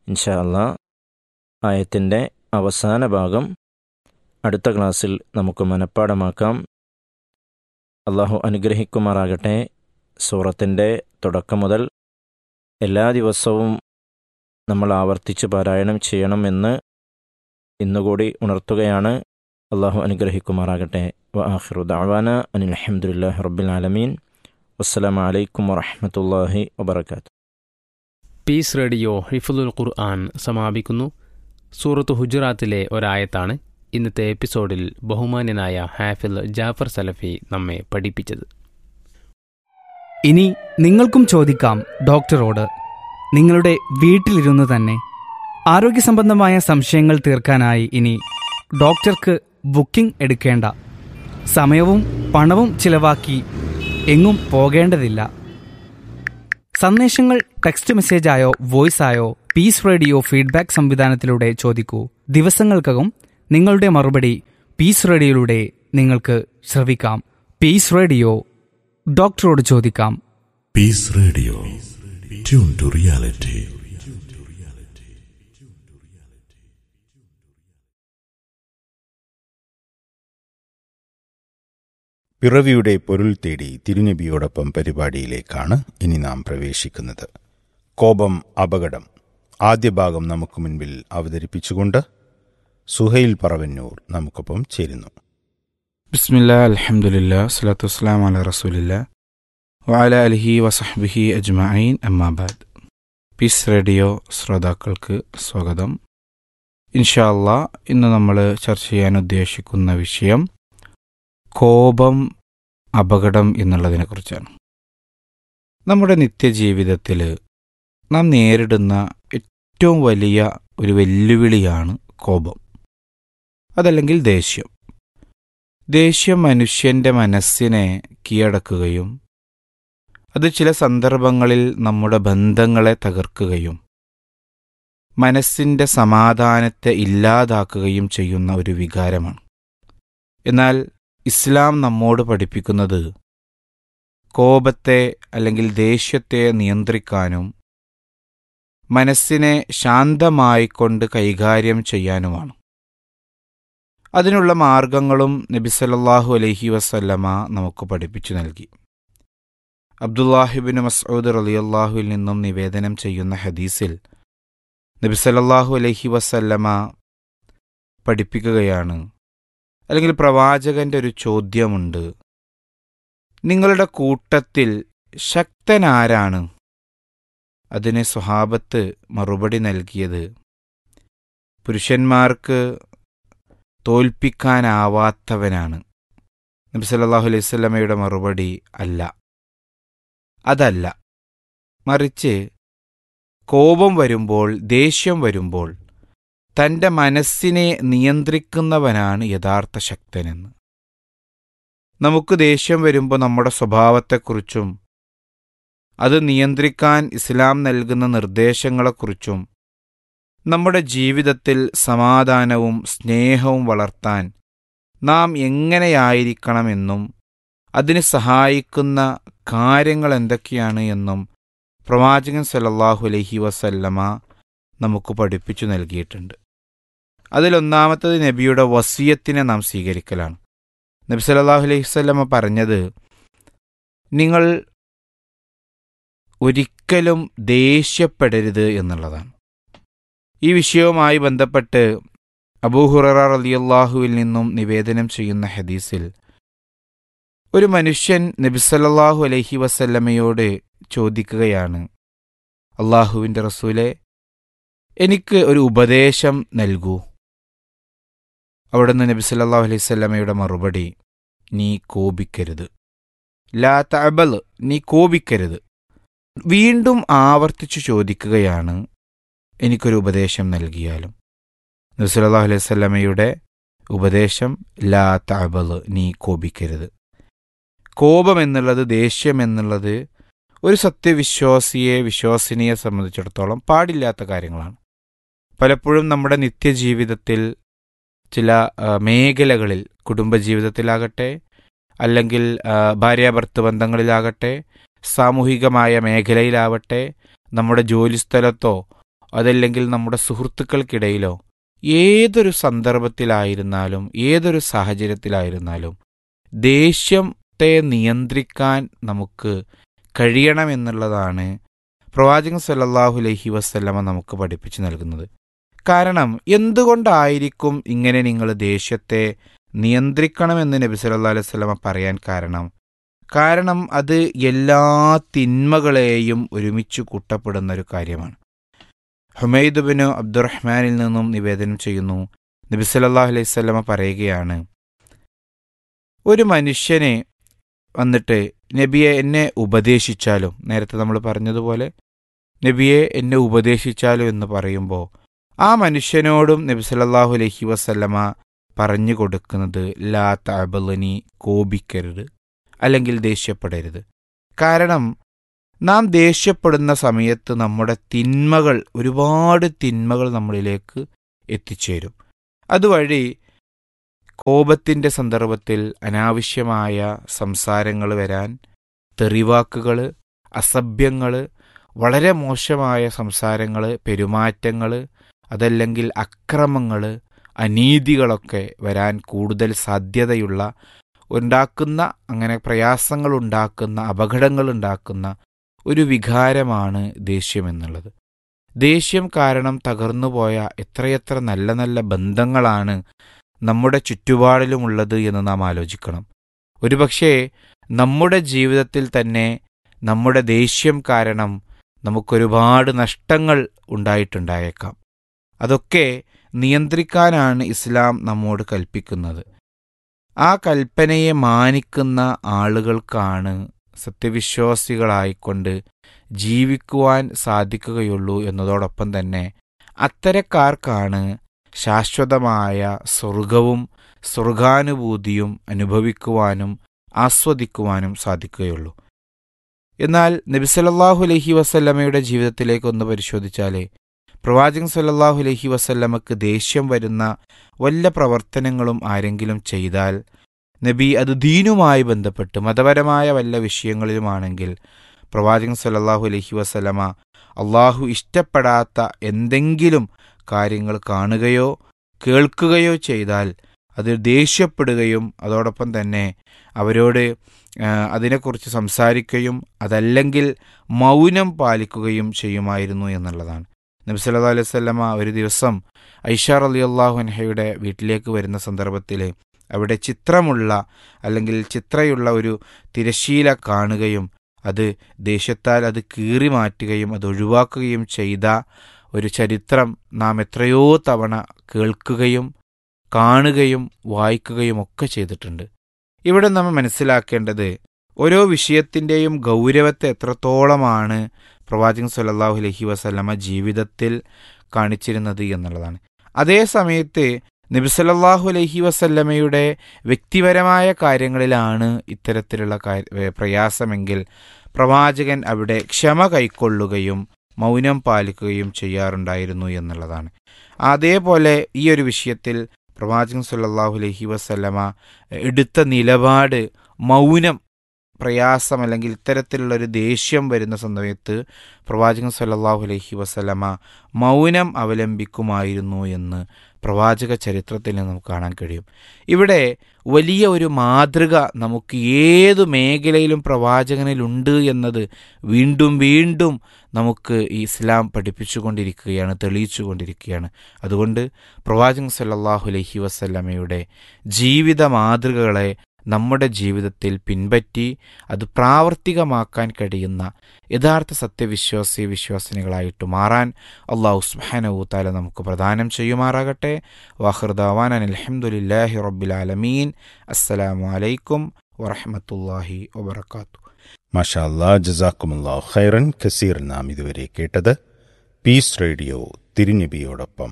ഇൻഷാ അല്ലാ ആയത്തിൻ്റെ അവസാന ഭാഗം അടുത്ത ക്ലാസ്സിൽ നമുക്ക് മനഃപ്പാടമാക്കാം അള്ളാഹു അനുഗ്രഹിക്കുമാറാകട്ടെ സൂറത്തിൻ്റെ തുടക്കം മുതൽ എല്ലാ ദിവസവും നമ്മൾ ആവർത്തിച്ച് പാരായണം ചെയ്യണമെന്ന് ഇന്നുകൂടി ഉണർത്തുകയാണ് അള്ളാഹു അനുഗ്രഹിക്കുമാറാകട്ടെ വ ആഖിറു ദഅവാന അനിൽ അൽഹംദുലില്ലാഹി റബ്ബിൽ ആലമീൻ വസ്സലാമു അലൈക്കും വറഹ്മത്തുള്ളാഹി വബറകാതുഹു പീസ് റേഡിയോ ഹിഫുൽ ഖുർആൻ സമാപിക്കുന്നു സൂറത്ത് ഹുജറാത്തിലെ ഒരായത്താണ് ഇന്നത്തെ എപ്പിസോഡിൽ ബഹുമാന്യനായ ഹാഫിൽ ജാഫർ സലഫി നമ്മെ പഠിപ്പിച്ചത് ഇനി നിങ്ങൾക്കും ചോദിക്കാം ഡോക്ടറോട് നിങ്ങളുടെ വീട്ടിലിരുന്ന് തന്നെ ആരോഗ്യ സംബന്ധമായ സംശയങ്ങൾ തീർക്കാനായി ഇനി ഡോക്ടർക്ക് ബുക്കിംഗ് എടുക്കേണ്ട സമയവും പണവും ചിലവാക്കി എങ്ങും പോകേണ്ടതില്ല സന്ദേശങ്ങൾ ടെക്സ്റ്റ് മെസ്സേജായോ വോയിസായോ പീസ് റേഡിയോ ഫീഡ്ബാക്ക് സംവിധാനത്തിലൂടെ ചോദിക്കൂ ദിവസങ്ങൾക്കകം നിങ്ങളുടെ മറുപടി പീസ് റേഡിയോയിലൂടെ നിങ്ങൾക്ക് ശ്രവിക്കാം പീസ് റേഡിയോ ഡോക്ടറോട് ചോദിക്കാം Peace Radio. Tune to reality. പിറവിയുടെ പൊരുൾ തേടി തിരുനബിയോടൊപ്പം പരിപാടിയിലേക്കാണ് ഇനി നാം പ്രവേശിക്കുന്നത് കോപം അപകടം ആദ്യ ഭാഗം നമുക്ക് മുൻപിൽ അവതരിപ്പിച്ചുകൊണ്ട് സുഹൈൽ പറവന്നൂർ നമുക്കൊപ്പം ചേരുന്നു ബിസ്മില്ല അലഹമുല്ല സ്വലാത്തു വസ്സലാം അല റസൂലില്ല വാല അലഹി വസഹബിഹി അജ്മഈൻ അമ്മാബാദ് പീസ് റേഡിയോ ശ്രോതാക്കൾക്ക് സ്വാഗതം ഇൻഷാ അല്ലാ ഇന്ന് നമ്മൾ ചർച്ച ചെയ്യാൻ ഉദ്ദേശിക്കുന്ന വിഷയം കോപം അപകടം എന്നുള്ളതിനെക്കുറിച്ചാണ് നമ്മുടെ നിത്യജീവിതത്തിൽ നാം നേരിടുന്ന ഏറ്റവും വലിയ ഒരു വെല്ലുവിളിയാണ് കോപം അതല്ലെങ്കിൽ ദേഷ്യം ദേഷ്യം മനുഷ്യന്റെ മനസ്സിനെ കീഴടക്കുകയും അത് ചില സന്ദർഭങ്ങളിൽ നമ്മുടെ ബന്ധങ്ങളെ തകർക്കുകയും മനസ്സിന്റെ സമാധാനത്തെ ഇല്ലാതാക്കുകയും ചെയ്യുന്ന ഒരു വികാരമാണ് എന്നാൽ ഇസ്ലാം നമ്മോട് പഠിപ്പിക്കുന്നത് കോപത്തെ അല്ലെങ്കിൽ ദേഷ്യത്തെ നിയന്ത്രിക്കാനും മനസ്സിനെ ശാന്തമായിക്കൊണ്ട് കൈകാര്യം ചെയ്യാനുമാണ് അതിനുള്ള മാർഗങ്ങളും നബി സല്ലല്ലാഹു അലൈഹി വസല്ലമ നമുക്ക് പഠിപ്പിച്ചു നൽകി അബ്ദുല്ലാഹിബിൻ മസ്ഊദ് റളിയല്ലാഹുവിൽ നിന്നും നിവേദനം ചെയ്യുന്ന ഹദീസിൽ നബി സല്ലല്ലാഹു അലൈഹി വസല്ലമ പഠിപ്പിക്കുകയാണ് അല്ലെങ്കിൽ പ്രവാചകന്റെ ഒരു ചോദ്യമുണ്ട് നിങ്ങളുടെ കൂട്ടത്തിൽ ശക്തനാരാണ് അതിന് സ്വഹാബത്ത് മറുപടി നൽകിയത് പുരുഷന്മാർക്ക് തോൽപ്പിക്കാനാവാത്തവനാണ് നബി സല്ലല്ലാഹു അലൈഹി വസല്ലമയുടെ മറുപടി അല്ല അതല്ല മറിച്ച് കോപം വരുമ്പോൾ ദേഷ്യം വരുമ്പോൾ തൻ്റെ മനസ്സിനെ നിയന്ത്രിക്കുന്നവനാണ് യഥാർത്ഥ ശക്തനെന്ന് നമുക്ക് ദേഷ്യം വരുമ്പോൾ നമ്മുടെ സ്വഭാവത്തെക്കുറിച്ചും അത് നിയന്ത്രിക്കാൻ ഇസ്ലാം നൽകുന്ന നിർദ്ദേശങ്ങളെക്കുറിച്ചും നമ്മുടെ ജീവിതത്തിൽ സമാധാനവും സ്നേഹവും വളർത്താൻ നാം എങ്ങനെയായിരിക്കണമെന്നും അതിന് സഹായിക്കുന്ന കാര്യങ്ങൾ എന്തൊക്കെയാണ് എന്നും പ്രവാചകൻ സല്ലല്ലാഹു അലൈഹി വസല്ലമ നമുക്ക് പഠിപ്പിച്ചു നൽകിയിട്ടുണ്ട് അതിലൊന്നാമത്തത് നബിയുടെ വസിയത്തിനെ നാം സ്വീകരിക്കലാണ് നബി സല്ലല്ലാഹു അലൈഹി വസല്ലമ പറഞ്ഞത് നിങ്ങൾ ഒരിക്കലും ദേഷ്യപ്പെടരുത് എന്നുള്ളതാണ് ഈ വിഷയവുമായി ബന്ധപ്പെട്ട് അബൂഹുറ റളിയല്ലാഹുവിൽ നിന്നും നിവേദനം ചെയ്യുന്ന ഹദീസിൽ ഒരു മനുഷ്യൻ നബിസല്ലാഹു അലൈഹി വസല്ലമയോട് ചോദിക്കുകയാണ് അള്ളാഹുവിൻ്റെ റസൂലെ എനിക്ക് ഒരു ഉപദേശം നൽകൂ അവിടുന്ന് നബി സല്ലല്ലാഹു അലൈഹി വസല്ലമയുടെ മറുപടി നീ കോപിക്കരുത് ലാ തഅബൽ നീ കോപിക്കരുത് വീണ്ടും ആവർത്തിച്ചു ചോദിക്കുകയാണ് എനിക്കൊരു ഉപദേശം നൽകിയാലും നബി സല്ലല്ലാഹു അലൈഹി വസല്ലമയുടെ ഉപദേശം ലാ തഅബൽ നീ കോപിക്കരുത് കോപം എന്നുള്ളത് ദേഷ്യം എന്നുള്ളത് ഒരു സത്യവിശ്വാസിയെ വിശ്വാസിനിയെ സംബന്ധിച്ചിടത്തോളം പാടില്ലാത്ത കാര്യങ്ങളാണ് പലപ്പോഴും നമ്മുടെ നിത്യജീവിതത്തിൽ ചില ആ, മേഖലകളിൽ കുടുംബജീവിതത്തിലാകട്ടെ അല്ലെങ്കിൽ ആ, ഭാര്യാഭർത്തൃ ബന്ധങ്ങളിലാകട്ടെ സാമൂഹികമായ മേഖലയിലാവട്ടെ നമ്മുടെ ജോലിസ്ഥലത്തോ അതല്ലെങ്കിൽ നമ്മുടെ സുഹൃത്തുക്കൾക്കിടയിലോ ഏതൊരു സന്ദർഭത്തിലായിരുന്നാലും ഏതൊരു സാഹചര്യത്തിലായിരുന്നാലും ദേഷ്യത്തെ നിയന്ത്രിക്കാൻ നമുക്ക് കഴിയണമെന്നുള്ളതാണ് പ്രവാചകൻ സല്ലല്ലാഹു അലൈഹി വസല്ലമ നമുക്ക് പഠിപ്പിച്ചു നൽകുന്നത് കാരണം എന്തുകൊണ്ടായിരിക്കും ഇങ്ങനെ നിങ്ങൾ ദേഷ്യത്തെ നിയന്ത്രിക്കണമെന്ന് നബി സല്ലല്ലാഹു അലൈഹി വസല്ലമ പറയാൻ കാരണം കാരണം അത് എല്ലാ തിന്മകളെയും ഒരുമിച്ച് കൂട്ടപ്പെടുന്ന ഒരു കാര്യമാണ് ഹുമൈദ് ബിൻ അബ്ദുറഹ്മാനിൽ നിന്നും നിവേദനം ചെയ്യുന്നു നബി സല്ലല്ലാഹു അലൈഹി വസല്ലമ പറയുകയാണ് ഒരു മനുഷ്യനെ വന്നിട്ട് നബിയെ എന്നെ ഉപദേശിച്ചാലും നേരത്തെ നമ്മൾ പറഞ്ഞതുപോലെ നബിയെ എന്നെ ഉപദേശിച്ചാലും എന്ന് പറയുമ്പോൾ ആ മനുഷ്യനോടും നബി സല്ലല്ലാഹു അലൈഹി വസല്ലമ പറഞ്ഞു കൊടുക്കുന്നത് ലാ തഅബലനി കോപിക്കരുത് അല്ലെങ്കിൽ ദേഷ്യപ്പെടരുത് കാരണം നാം ദേഷ്യപ്പെടുന്ന സമയത്ത് നമ്മുടെ തിന്മകൾ ഒരുപാട് തിന്മകൾ നമ്മളിലേക്ക് എത്തിച്ചേരും അതുവഴി കോപത്തിൻ്റെ സന്ദർഭത്തിൽ അനാവശ്യമായ സംസാരങ്ങൾ വരാൻ തെറിവാക്കുകൾ അസഭ്യങ്ങൾ വളരെ മോശമായ സംസാരങ്ങൾ പെരുമാറ്റങ്ങൾ അതല്ലെങ്കിൽ അക്രമങ്ങൾ അനീതികളൊക്കെ വരാൻ കൂടുതൽ സാധ്യതയുള്ള ഉണ്ടാക്കുന്ന അങ്ങനെ പ്രയാസങ്ങൾ ഉണ്ടാക്കുന്ന അപകടങ്ങൾ ഉണ്ടാക്കുന്ന ഒരു വികാരമാണ് ദേഷ്യം എന്നുള്ളത് ദേഷ്യം കാരണം തകർന്നുപോയ എത്രയെത്ര നല്ല നല്ല ബന്ധങ്ങളാണ് നമ്മുടെ ചുറ്റുപാടിലുമുള്ളത് എന്ന് നാം ആലോചിക്കണം ഒരുപക്ഷേ നമ്മുടെ ജീവിതത്തിൽ തന്നെ നമ്മുടെ ദേഷ്യം കാരണം നമുക്കൊരുപാട് നഷ്ടങ്ങൾ ഉണ്ടായിട്ടുണ്ടായേക്കാം അതൊക്കെ നിയന്ത്രിക്കാനാണ് ഇസ്ലാം നമ്മോട് കൽപ്പിക്കുന്നത് ആ കൽപ്പനയെ മാനിക്കുന്ന ആളുകൾക്കാണ് സത്യവിശ്വാസികളായിക്കൊണ്ട് ജീവിക്കുവാൻ സാധിക്കുകയുള്ളൂ എന്നതോടൊപ്പം തന്നെ അത്തരക്കാർക്കാണ് ശാശ്വതമായ സ്വർഗവും സ്വർഗാനുഭൂതിയും അനുഭവിക്കുവാനും ആസ്വദിക്കുവാനും സാധിക്കുകയുള്ളൂ എന്നാൽ നബിസലല്ലാഹു അലഹി വസല്ലമയുടെ ജീവിതത്തിലേക്ക് ഒന്ന് പരിശോധിച്ചാലേ പ്രവാചകൻ സല്ലല്ലാഹു അലൈഹി വസല്ലമക്ക് ദേഷ്യം വരുന്ന വല്ല പ്രവർത്തനങ്ങളും ആരെങ്കിലും ചെയ്താൽ നബി അത് ദീനുമായി ബന്ധപ്പെട്ട് മതപരമായ വല്ല വിഷയങ്ങളിലുമാണെങ്കിൽ പ്രവാചകൻ സല്ലല്ലാഹു അലൈഹി വസല്ലമ അള്ളാഹു ഇഷ്ടപ്പെടാത്ത എന്തെങ്കിലും കാര്യങ്ങൾ കാണുകയോ കേൾക്കുകയോ ചെയ്താൽ അത് ദേഷ്യപ്പെടുകയും അതോടൊപ്പം തന്നെ അവരോട് ആ, അതിനെക്കുറിച്ച് സംസാരിക്കുകയും അതല്ലെങ്കിൽ മൗനം പാലിക്കുകയും ചെയ്യുമായിരുന്നു എന്നുള്ളതാണ് നബി സല്ലല്ലാഹു അലൈഹി വസല്ലമ ഒരു ദിവസം ഐഷാർ അലി അള്ളാഹു അൻഹയുടെ വീട്ടിലേക്ക് വരുന്ന സന്ദർഭത്തിൽ അവിടെ ചിത്രമുള്ള അല്ലെങ്കിൽ ചിത്രയുള്ള ഒരു തിരശീല കാണുകയും അത് ദേഷ്യത്താൽ അത് കീറി മാറ്റുകയും അത് ഒഴിവാക്കുകയും ചെയ്ത ഒരു ചരിത്രം നാം എത്രയോ തവണ കേൾക്കുകയും കാണുകയും വായിക്കുകയും ഒക്കെ ചെയ്തിട്ടുണ്ട് ഇവിടെ നമ്മൾ മനസ്സിലാക്കേണ്ടത് ഓരോ വിഷയത്തിൻ്റെയും ഗൗരവത്തെ എത്രത്തോളമാണ് പ്രവാചകൻ സല്ലല്ലാഹു അലൈഹി വസല്ലമ ജീവിതത്തിൽ കാണിച്ചിരുന്നത് എന്നുള്ളതാണ് അതേ സമയത്ത് നബി സല്ലല്ലാഹു അലൈഹി വസല്ലമയുടെ വ്യക്തിപരമായ കാര്യങ്ങളിലാണ് ഇത്തരത്തിലുള്ള കാര്യ- ഏ, പ്രയാസമെങ്കിൽ പ്രവാചകൻ അവിടെ ക്ഷമ കൈക്കൊള്ളുകയും മൗനം പാലിക്കുകയും ചെയ്യാറുണ്ടായിരുന്നു എന്നുള്ളതാണ് അതേപോലെ ഈ ഒരു വിഷയത്തിൽ പ്രവാചകൻ സല്ലല്ലാഹു അലൈഹി വസല്ലമ എടുത്ത നിലപാട് മൗനം പ്രയാസം അല്ലെങ്കിൽ ഇത്തരത്തിലുള്ള ഒരു ദേഷ്യം വരുന്ന സമയത്ത് പ്രവാചകൻ സല്ലല്ലാഹു അലൈഹി വസല്ലമ മൗനം അവലംബിക്കുമായിരുന്നു എന്ന് പ്രവാചക ചരിത്രത്തിൽ നിന്ന് നമുക്ക് കാണാൻ കഴിയും ഇവിടെ വലിയ ഒരു മാതൃക നമുക്ക് ഏതു മേഖലയിലും പ്രവാചകനിലുണ്ട് എന്നത് വീണ്ടും വീണ്ടും നമുക്ക് ഈ ഇസ്ലാം പഠിപ്പിച്ചുകൊണ്ടിരിക്കുകയാണ് തെളിയിച്ചുകൊണ്ടിരിക്കുകയാണ് അതുകൊണ്ട് പ്രവാചകൻ സല്ലല്ലാഹു അലൈഹി വസല്ലമയുടെ ജീവിത മാതൃകകളെ നമ്മുടെ ജീവിതത്തിൽ പിൻപറ്റി അത് പ്രാവർത്തികമാക്കാൻ കഴിയുന്ന യഥാർത്ഥ സത്യവിശ്വാസി വിശ്വാസിനികളായിട്ട് മാറാൻ അള്ളാഹു സുബ്ഹാനഹു തആല നമുക്ക് പ്രദാനം ചെയ്യുമാറാകട്ടെ വാഹൃദാവാൻ അലഹമുല്ലാഹി റബ്ബിലാലമീൻ അസ്സലാമു അലൈക്കും വറഹമത്തല്ലാഹി വബർക്കാത്തു മാഷാ അല്ലാ ജസാക്കുമുല്ലാ ഖൈറൻ ഖസീർ നാം ഇതുവരെ കേട്ടത് പീസ് റേഡിയോ തിരുനബിയോടൊപ്പം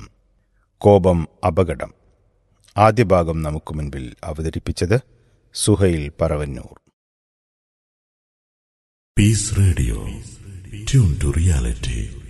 കോപം അപകടം ആദ്യ ഭാഗം നമുക്ക് മുൻപിൽ അവതരിപ്പിച്ചത് Suhail Paravannur Peace Radio. Tune to reality.